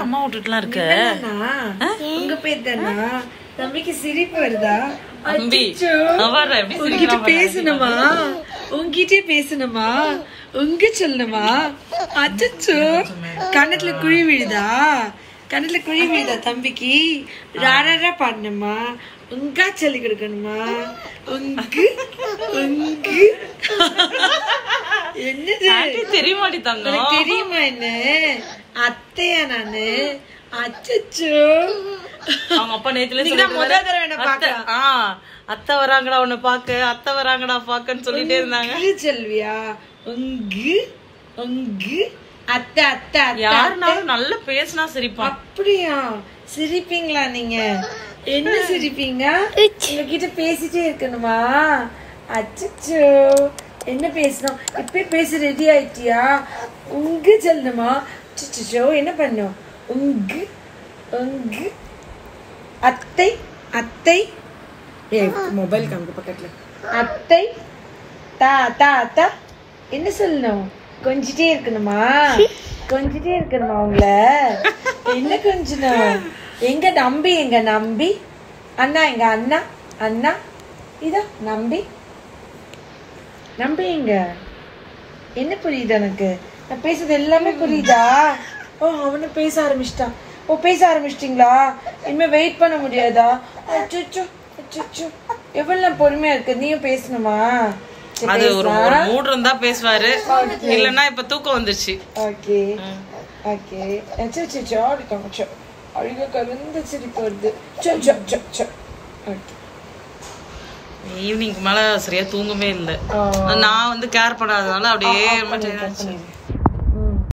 அம்மா விட்டுட்டுலாம் இருக்க தானா? உங்க பேர் தானா தம்பிக்கு சிரிப்பு வருதா தம்பி அச்சச்சோ. அவன் பாரு, எப்படி உங்ககிட்ட சிரிக்கிறான் பாரு. பேசணுமா உங்ககிட்ட பேசணுமா உங்க சொல்லணுமா அச்சச்சோ கண்ணத்துல குழி விழுதா கண்ணத்துல குழி விழுதா தம்பிக்கு ராரா பாடணுமா உங்கா சொல்லி கொடுக்கணுமா உங்கு உங்கு என்னது ஆண்டி தெரியுமாடி தங்கம் உனக்கு தெரியுமா என்ன அத்தையா நானு அச்சச்சோ அவங்க அப்பா நேத்துல இன்னைக்கு தான் முதல் தடவை என்ன அத்தை ஆ அத்தை வராங்கடா உன்னை பாக்க அத்தை வராங்கடா பாக்கன்னு சொல்லிட்டே இருந்தாங்க உங்கு செல்வியா உங்கு உங்கு அத்தை அத்தை அத்தை யாருனாலும் நல்லா பேசினா சிரிப்பான் அப்படியா சிரிப்பீங்களா நீங்க என்ன சிரிப்பீங்க உங்ககிட்ட பேசிட்டே இருக்கணுமா அச்சச்சோ என்ன பேசணும் இப்பே பேச ரெடி ஆயிட்டியா உங்கு சொல்லணுமா அச்சச்சோ என்ன பண்ணும் உங்கு உங்கு அத்தை அத்தை ஏ மொபைல் காமிக்க பக்கத்துல அத்தை தா தா தா என்ன சொல்லணும் கொஞ்சிட்டே இருக்கணுமா கொஞ்சிட்டே இருக்கணுமா உங்கள என்ன கொஞ்சணும் எங்க நம்பி எங்க நம்பி அண்ணா எங்க அண்ணா அண்ணா இதோ நம்பி நம்பி எங்க என்ன புரியுது எனக்கு நான் பேசுறது எல்லாமே புரியுதா ஓ அவனு பேச ஆரம்பிச்சிட்டான் ஓ பேச ஆரம்பிச்சிட்டிங்களா இனிமே வெயிட் பண்ண முடியாதா அச்சோ அச்சோ எவ்வளவு நான் பொறுமையா இருக்கு நீயும் பேசணுமா சரி, அது ஒரு பேசலாம். ஒரு மூடு இருந்தா பேசுவாரு இல்லன்னா இப்ப தூக்கம் வந்துருச்சு ஓகே ஓகே அச்சோ அச்சோ ஆடிட்டாங்க சோ அழுக கலந்து சிரிப்பு வருது so so so so okay evening மேல சரியா தூங்கவே இல்லை ஆ. நான் வந்து கேர் பண்ணாதனால அப்படியே பண்ணிடு, பண்ணிடு.